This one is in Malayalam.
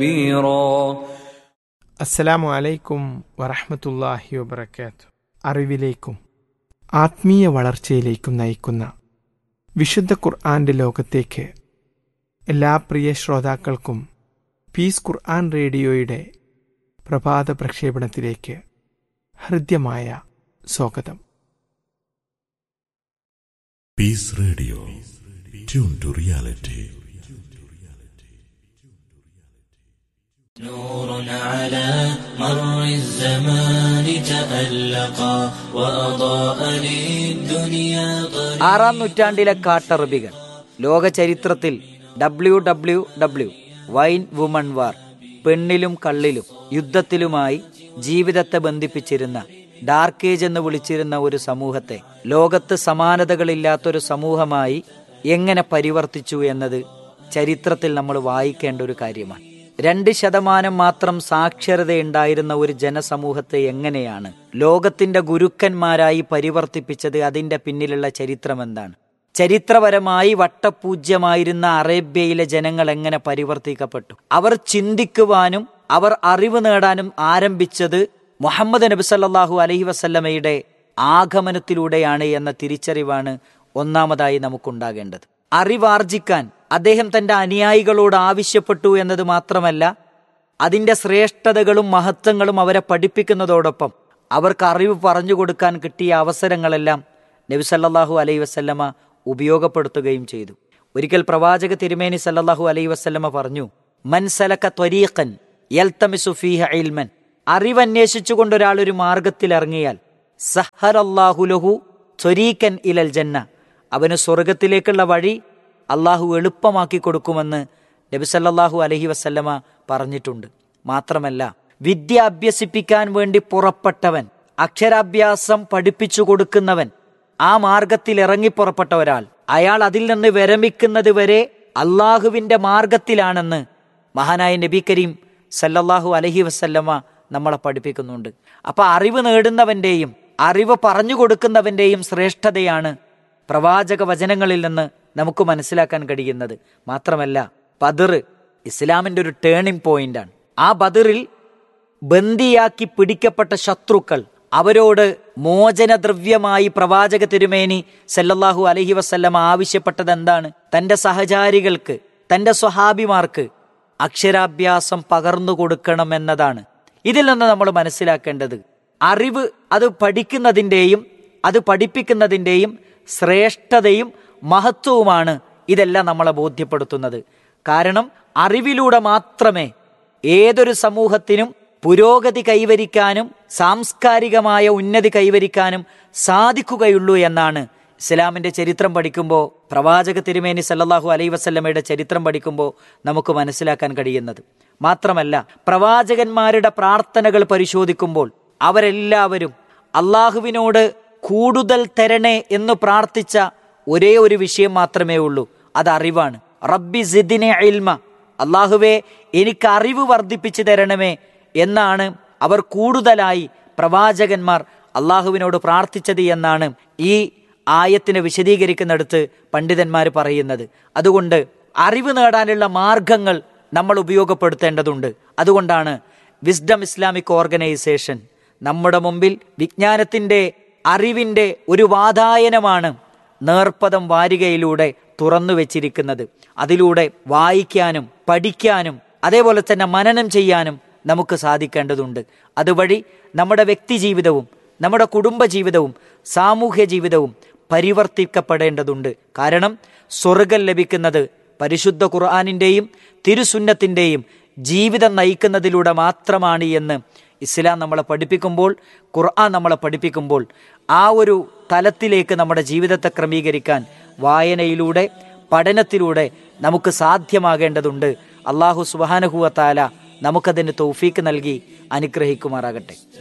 كبيرا അസ്സലാമു അലൈക്കും വറഹമത്തല്ലാഹി വബർക്കാത്തു അറിവിലേക്കും ആത്മീയ വളർച്ചയിലേക്കും നയിക്കുന്ന വിശുദ്ധ ഖുർആന്റെ ലോകത്തേക്ക് എല്ലാ പ്രിയ ശ്രോതാക്കൾക്കും പീസ് ഖുർആൻ റേഡിയോയുടെ പ്രഭാത പ്രക്ഷേപണത്തിലേക്ക് ഹൃദ്യമായ സ്വാഗതം Peace Radio. Tune to reality. نور على مر الزمان تألقا وأضاء للدنيا طريقا ആറാം നൂറ്റാണ്ടിലെ കാട്ടറബികൾ ലോക ചരിത്രത്തിൽ W W W wine woman war പെണ്ണിലും കള്ളിലും യുദ്ധത്തിലുമായി ജീവിതത്തെ ബന്ധിപ്പിച്ചിരുന്ന ഡാർക്ക് ഏജ് എന്ന് വിളിച്ചിരുന്ന ഒരു സമൂഹത്തെ ലോകത്ത് സമാനതകളില്ലാത്തൊരു സമൂഹമായി എങ്ങനെ പരിവർത്തിച്ചു എന്നത് ചരിത്രത്തിൽ നമ്മൾ വായിക്കേണ്ട ഒരു കാര്യമാണ് രണ്ട് ശതമാനം മാത്രം സാക്ഷരതയുണ്ടായിരുന്ന ഒരു ജനസമൂഹത്തെ എങ്ങനെയാണ് ലോകത്തിന്റെ ഗുരുക്കന്മാരായി പരിവർത്തിപ്പിച്ചത് അതിന്റെ പിന്നിലുള്ള ചരിത്രം എന്താണ് ചരിത്രപരമായി വട്ടപൂജ്യമായിരുന്ന അറേബ്യയിലെ ജനങ്ങൾ എങ്ങനെ പരിവർത്തിക്കപ്പെട്ടു അവർ ചിന്തിക്കുവാനും അവർ അറിവ് നേടാനും ആരംഭിച്ചത് മുഹമ്മദ് നബി സല്ലല്ലാഹു അലൈഹി വസല്ലമയുടെ ആഗമനത്തിലൂടെയാണ് എന്ന തിരിച്ചറിവാണ് ഒന്നാമതായി നമുക്കുണ്ടാകേണ്ടത് അറിവാർജിക്കാൻ അദ്ദേഹം തന്റെ അനുയായികളോട് ആവശ്യപ്പെട്ടു എന്നത് മാത്രമല്ല അതിന്റെ ശ്രേഷ്ഠതകളും മഹത്വങ്ങളും അവരെ പഠിപ്പിക്കുന്നതോടൊപ്പം അവർക്ക് അറിവ് പറഞ്ഞു കൊടുക്കാൻ കിട്ടിയ അവസരങ്ങളെല്ലാം നബി സല്ലല്ലാഹു അലൈഹി വസല്ലമ ഉപയോഗപ്പെടുത്തുകയും ചെയ്തു ഒരിക്കൽ പ്രവാചക തിരുമേനി സല്ലല്ലാഹു അലൈഹി വസല്ലമ പറഞ്ഞു മൻ സലക ത്വരീഖൻ യൽതമിസു ഫീഹ ഇൽമൻ അറിവന്വേഷിച്ചുകൊണ്ട് ഒരാൾ ഒരു മാർഗത്തിൽ ഇറങ്ങിയാൽ സഹറല്ലാഹു ലഹു ത്വരീക്കൻ ഇലൽ ജന്ന അവന് സ്വർഗത്തിലേക്കുള്ള വഴി അള്ളാഹു എളുപ്പമാക്കി കൊടുക്കുമെന്ന് നബി സല്ലല്ലാഹു അലൈഹി വസല്ലമ പറഞ്ഞിട്ടുണ്ട് മാത്രമല്ല വിദ്യ അഭ്യസിപ്പിക്കാൻ വേണ്ടി പുറപ്പെട്ടവൻ അക്ഷരാഭ്യാസം പഠിപ്പിച്ചു കൊടുക്കുന്നവൻ ആ മാർഗത്തിൽ ഇറങ്ങി പുറപ്പെട്ട ഒരാൾ അയാൾ അതിൽ നിന്ന് വിരമിക്കുന്നത് വരെ അള്ളാഹുവിന്റെ മാർഗത്തിലാണെന്ന് മഹാനായ നബി കരീം സല്ലല്ലാഹു അലഹി വസല്ലമ നമ്മളെ പഠിപ്പിക്കുന്നുണ്ട് അപ്പൊ അറിവ് നേടുന്നവന്റെയും അറിവ് പറഞ്ഞു കൊടുക്കുന്നവന്റെയും ശ്രേഷ്ഠതയാണ് പ്രവാചക വചനങ്ങളിൽ നിന്ന് നമുക്ക് മനസ്സിലാക്കാൻ കഴിയുന്നത് മാത്രമല്ല ബദർ ഇസ്ലാമിന്റെ ഒരു ടേണിംഗ് പോയിന്റാണ് ആ ബദറിൽ ബന്ദിയാക്കി പിടിക്കപ്പെട്ട ശത്രുക്കൾ അവരോട് മോചനദ്രവ്യമായി പ്രവാചക തിരുമേനി സല്ലല്ലാഹു അലഹി വസല്ലം ആവശ്യപ്പെട്ടത് എന്താണ് തന്റെ സഹചാരികൾക്ക് തന്റെ സ്വഹാബിമാർക്ക് അക്ഷരാഭ്യാസം പകർന്നു കൊടുക്കണം എന്നതാണ് ഇതിൽ നിന്ന് നമ്മൾ മനസ്സിലാക്കേണ്ടത് അറിവ് അത് പഠിക്കുന്നതിൻ്റെയും അത് പഠിപ്പിക്കുന്നതിൻ്റെയും ശ്രേഷ്ഠതയും മഹത്വവുമാണ് ഇതെല്ലാം നമ്മളെ ബോധ്യപ്പെടുത്തുന്നത് കാരണം അറിവിലൂടെ മാത്രമേ ഏതൊരു സമൂഹത്തിനും പുരോഗതി കൈവരിക്കാനും സാംസ്കാരികമായ ഉന്നതി കൈവരിക്കാനും സാധിക്കുകയുള്ളൂ എന്നാണ് ഇസ്ലാമിന്റെ ചരിത്രം പഠിക്കുമ്പോൾ പ്രവാചക തിരുമേനി സല്ലല്ലാഹു അലൈ വസല്ലമയുടെ ചരിത്രം പഠിക്കുമ്പോൾ നമുക്ക് മനസ്സിലാക്കാൻ കഴിയുന്നത് മാത്രമല്ല പ്രവാചകന്മാരുടെ പ്രാർത്ഥനകൾ പരിശോധിക്കുമ്പോൾ അവരെല്ലാവരും അള്ളാഹുവിനോട് കൂടുതൽ തരണേ എന്ന് പ്രാർത്ഥിച്ച ഒരേ ഒരു വിഷയം മാത്രമേ ഉള്ളൂ അത് അറിവാണ് റബ്ബി സിദിനെ ഇൽമ അള്ളാഹുവെ എനിക്ക് അറിവ് വർദ്ധിപ്പിച്ചു തരണമേ എന്നാണ് അവർ കൂടുതലായി പ്രവാചകന്മാർ അള്ളാഹുവിനോട് പ്രാർത്ഥിച്ചത് എന്നാണ് ഈ ആയത്തിനെ വിശദീകരിക്കുന്നിടത്ത് പണ്ഡിതന്മാർ പറയുന്നത് അതുകൊണ്ട് അറിവ് നേടാനുള്ള മാർഗങ്ങൾ നമ്മൾ ഉപയോഗപ്പെടുത്തേണ്ടതുണ്ട് അതുകൊണ്ടാണ് വിസ്ഡം ഇസ്ലാമിക് ഓർഗനൈസേഷൻ നമ്മുടെ മുമ്പിൽ വിജ്ഞാനത്തിന്റെ അറിവിന്റെ ഒരു വാതായനമാണ് നേർപ്പദം വാരികയിലൂടെ തുറന്നു വെച്ചിരിക്കുന്നത് അതിലൂടെ വായിക്കാനും പഠിക്കാനും അതേപോലെ തന്നെ മനനം ചെയ്യാനും നമുക്ക് സാധിക്കേണ്ടതുണ്ട് അതുവഴി നമ്മുടെ വ്യക്തി ജീവിതവും നമ്മുടെ കുടുംബ ജീവിതവും സാമൂഹ്യ ജീവിതവും പരിവർത്തിക്കപ്പെടേണ്ടതുണ്ട് കാരണം സ്വർഗം ലഭിക്കുന്നത് പരിശുദ്ധ ഖുർആാനിൻ്റെയും തിരുസുന്നത്തിൻ്റെയും ജീവിതം നയിക്കുന്നതിലൂടെ മാത്രമാണ് എന്ന് ഇസ്ലാം നമ്മളെ പഠിപ്പിക്കുമ്പോൾ ഖുർആൻ നമ്മളെ പഠിപ്പിക്കുമ്പോൾ ആ ഒരു തലത്തിലേക്ക് നമ്മുടെ ജീവിതത്തെ ക്രമീകരിക്കാൻ വായനയിലൂടെ പഠനത്തിലൂടെ നമുക്ക് സാധ്യമാകേണ്ടതുണ്ട് അള്ളാഹു സുബാനഹുവ താല നമുക്കതിന് തൗഫീക്ക് നൽകി അനുഗ്രഹിക്കുമാറാകട്ടെ